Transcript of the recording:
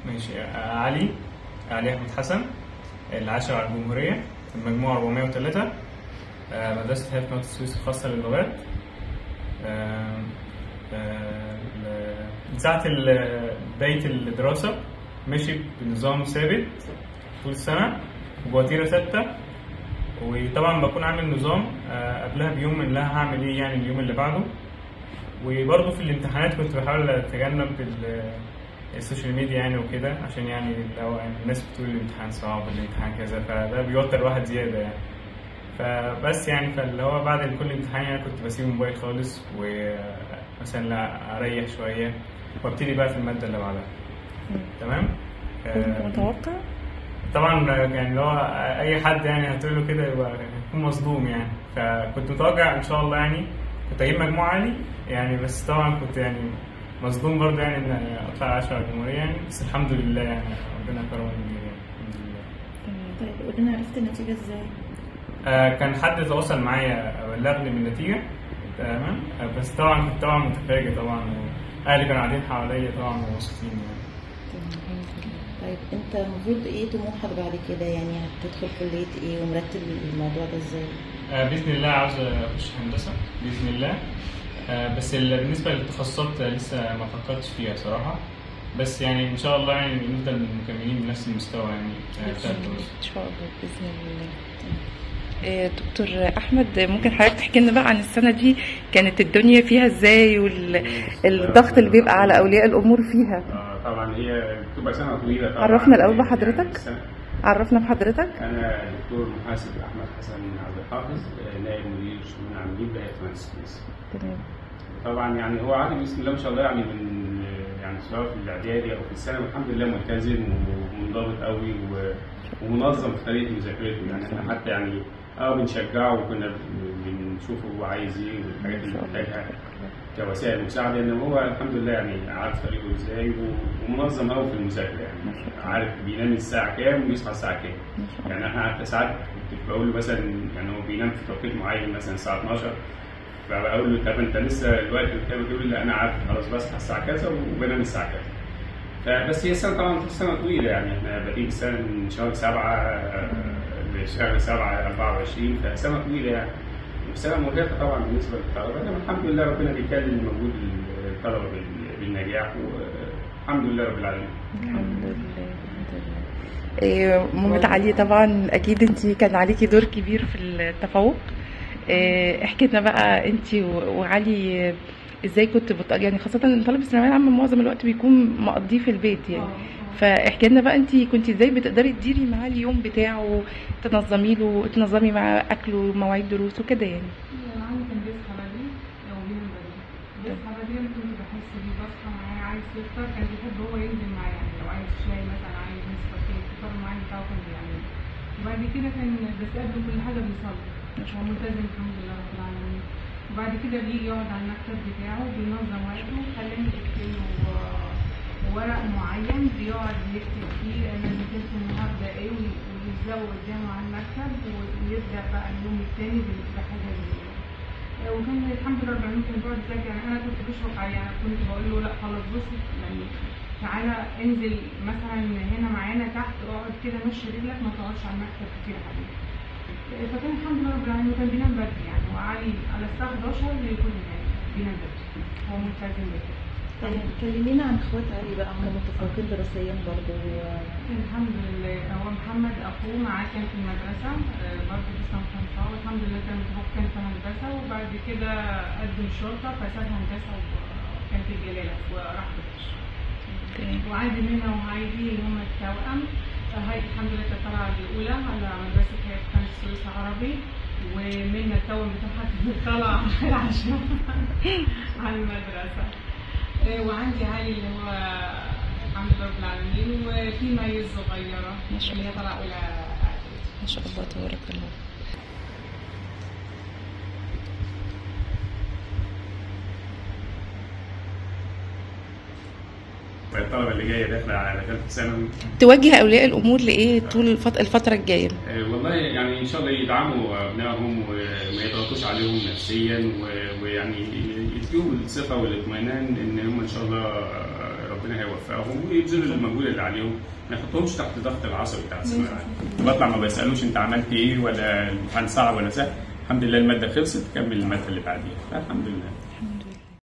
ماشي آه، علي علي احمد حسن العاشر على الجمهوريه المجموع 403 آه، مدرسه هيئه قناه السويس الخاصه للغات آه، آه، ل- من ساعه ال- بدايه الدراسه ماشي بنظام ثابت طول السنه وبوتيره ثابته وطبعا بكون عامل نظام آه، قبلها بيوم اللي أنا هعمل ايه يعني اليوم اللي بعده وبرضه في الامتحانات كنت بحاول اتجنب ال- السوشيال ميديا يعني وكده عشان يعني لو يعني الناس بتقول الامتحان صعب الامتحان كذا فده بيوتر الواحد زياده يعني فبس يعني فاللي هو بعد كل امتحان يعني كنت بسيب الموبايل خالص ومثلا لا اريح شويه وابتدي بقى في الماده اللي بعدها تمام كنت آه، متوقع طبعا يعني اللي هو اي حد يعني هتقول له كده يبقى يكون مصدوم يعني فكنت متوقع ان شاء الله يعني كنت اجيب مجموع عالي يعني بس طبعا كنت يعني مصدوم برضه يعني ان اطلع 10 على الجمهوريه يعني بس الحمد لله يعني ربنا كرمني يعني الحمد لله تمام. طيب قول لنا عرفت النتيجة ازاي؟ آه، كان حد تواصل معايا بلغني بالنتيجه تمام آه، بس طبعا كنت طبعا متفاجئ طبعا واهلي كانوا قاعدين حواليا طبعا ومبسوطين يعني تمام الحمد لله طيب انت المفروض ايه طموحك بعد كده يعني هتدخل كلية ايه ومرتب الموضوع ده ازاي؟ آه، باذن الله عاوز اخش هندسه باذن الله آه، بس ال- بالنسبه للتخصصات آه، لسه ما فكرتش فيها صراحه بس يعني ان شاء الله يعني نفضل مكملين بنفس المستوى يعني آه، بتاع الدراسه ان شاء الله باذن الله آه، دكتور احمد ممكن حضرتك تحكي لنا بقى عن السنه دي كانت الدنيا فيها ازاي والضغط اللي بيبقى على اولياء الامور فيها آه، طبعا هي بتبقى سنه طويله طبعا عرفنا الأول يعني بحضرتك. سنة- عرفنا بحضرتك انا دكتور محاسب احمد حسن عبد الحافظ آه، نائب مدير شؤون العاملين بهيئه قناه السويس تمام طبعا يعني هو عادي بسم الله ما شاء الله يعني من يعني سواء في الاعدادي او في الثانوي الحمد لله ملتزم ومنضبط قوي و- ومنظم في طريقه مذاكرته يعني احنا حتى يعني اه بنشجعه وكنا بن- بنشوفه هو عايز ايه والحاجات اللي محتاجها كوسائل مساعده ان هو الحمد لله يعني عارف طريقه ازاي و- ومنظم قوي في المذاكره يعني عارف بينام الساعه كام ويصحى الساعه كام ما شاء الله يعني احنا حتى ساعات كنت بقول له مثلا يعني هو بينام في توقيت معين مثلا الساعه 12 فبقول له طب انت لسه الوقت بتاعك يقول لي لا انا عارف خلاص بصحى الساعه كذا وبنام الساعه كذا فبس هي السنه طبعا سنه طويله يعني احنا بادئين السنه من شهر 7 لشهر 7 24 فسنه طويله يعني وسنه مرهقه طبعا بالنسبه للطلبه انما الحمد لله ربنا بيكلم مجهود الطلبه بال- بالنجاح والحمد لله رب العالمين الحمد لله الحمد لله إيه، مامة علي طبعا اكيد انت كان عليكي دور كبير في التفوق إيه، احكي لنا بقى انت و- وعلي آه، ازاي كنت بت... يعني خاصة ان طالب الثانوية العامة معظم الوقت بيكون مقضيه في البيت يعني فاحكي لنا بقى انت كنت ازاي بتقدري تديري معاه اليوم بتاعه تنظمي له تنظمي معاه اكله مواعيد دروسه كده يعني عندي كان بيصحى بدري او بينام بدري بيصحى بدري انا كنت بحس بيه بصحى معاه عايز يفطر كان بيحب هو ينزل معايا يعني لو عايز شاي مثلا عايز نسكافيه الفطار معايا بتاعه كان بيعمله وبعد كده كان بس قبل كل حاجه بيصلي هو ملتزم الحمد لله رب العالمين وبعد كده بيجي يقعد على المكتب بتاعه بينظم وقته خلاني جبت له آه، ورق معين بيقعد يكتب فيه انا ذاكرت النهارده ايه وي- ويلزقه قدامه على المكتب ويبدا بقى اليوم التاني بحاجه جديده وكان الحمد لله رب العالمين كان بيقعد يذاكر يعني انا كنت بشفق عليه يعني كنت بقول له لا خلاص بص يعني تعالى انزل مثلا هنا معانا تحت اقعد كده مشي رجلك ما تقعدش على المكتب كتير يا حبيبي فكان الحمد لله رب العالمين كان بينام بدري يعني وعلي على الساعه 11 يكون نايم بينام بدري هو ملتزم بكده طيب كلمينا عن اخوات علي بقى هم متفوقين دراسيا برضه الحمد لله هو محمد اخوه معاه كان في المدرسه آه، برضه في سنه خمسه والحمد لله كان هو كان في هندسه وبعد كده قدم شرطه فساب هندسه وكان في الجلاله وراح بطش وعندي منى وهايدي اللي هم التوأم هايدي الحمد لله كانت طالعه الاولى على مدرسه هيئه قناه السويس عربي ومنى التوأم بتاعها كانت طالعه عشان على المدرسه آه، وعندي علي اللي هو الحمد لله رب العالمين وفي مي الصغيره ما شاء اللي هي طالعه اولى اعدادي ما شاء الله تبارك الله الطلبه اللي جايه داخله على ثالثه ثانوي توجه اولياء الامور لايه طول الفت- الفتره الجايه آه، والله يعني ان شاء الله يدعموا ابنائهم وما يضغطوش عليهم نفسيا و- ويعني يديهم الثقه والاطمئنان ان هم ان شاء الله آه، ربنا هيوفقهم ويبذلوا المجهود اللي عليهم ما يحطهمش تحت ضغط العصبي بتاع الثانويه العامه بطلع ما بسالوش انت عملت ايه ولا الامتحان صعب ولا سهل الحمد لله الماده خلصت كمل الماده اللي بعديها الحمد لله